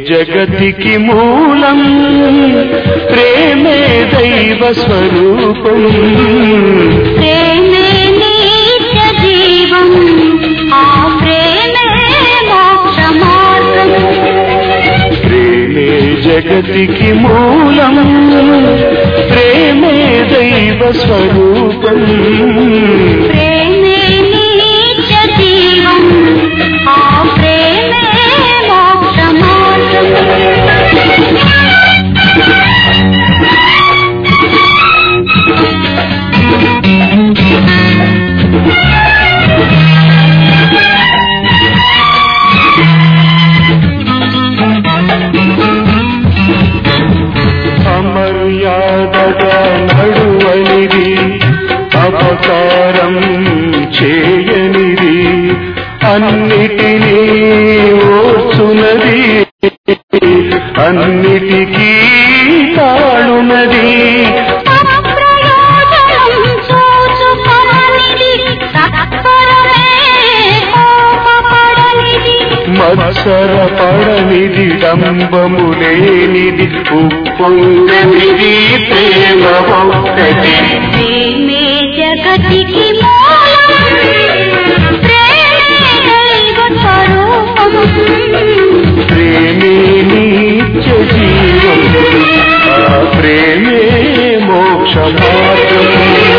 జగతికి మూలం ప్రేమే దైవ స్వరూపం ప్రేమే నిత్య జీవం ఆ ప్రేమే మోక్ష మార్గం ప్రేమే జగతికి మూలం ప్రేమే దైవ స్వరూపం ప్రేమే నిత్య జీవం ఆ ప్రేమే మోక్ష మార్గం అమర్యాదగా నడువనిది అపకారం చేయనిది అన్నిటినీ ఓర్చునది అన్నిటికీ తాళునది అప్రయోజనం చూచుకొననిది తత్పరమే కోపపడనిది మత్సర పడనిది డంబము లేనిది ఉప్పొంగనిది ప్రేమ ఒక్కటి ప్రేమే జగతికి మూలం ప్రేమే దైవ స్వరూపం ప్రేమే నిత్య జీవం ఆ ప్రేమే మోక్ష మార్గం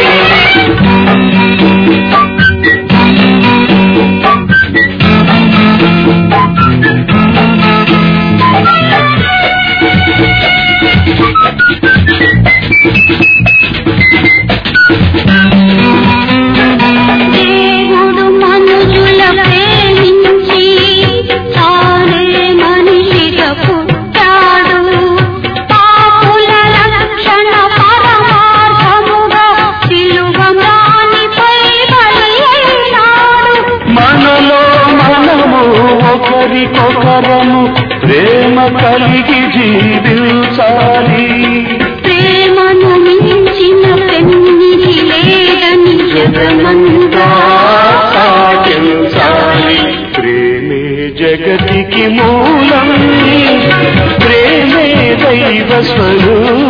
దేవుడు మనుజుల ప్రేమించి తానే మనిషిగా పుట్టాడు పాపుల రక్షణ పరమార్థముగా సిలువ మ్రానిపై బలి అయినాడు మనలో మనము ఒకరికొకరము ప్రేమ కలిగి జీవించాలి ప్రేమను మించిన పెన్నిధి లేదని జగమంతా సాగించాలి ప్రేమే జగతికి మూలం ప్రేమే దైవ స్వరూపం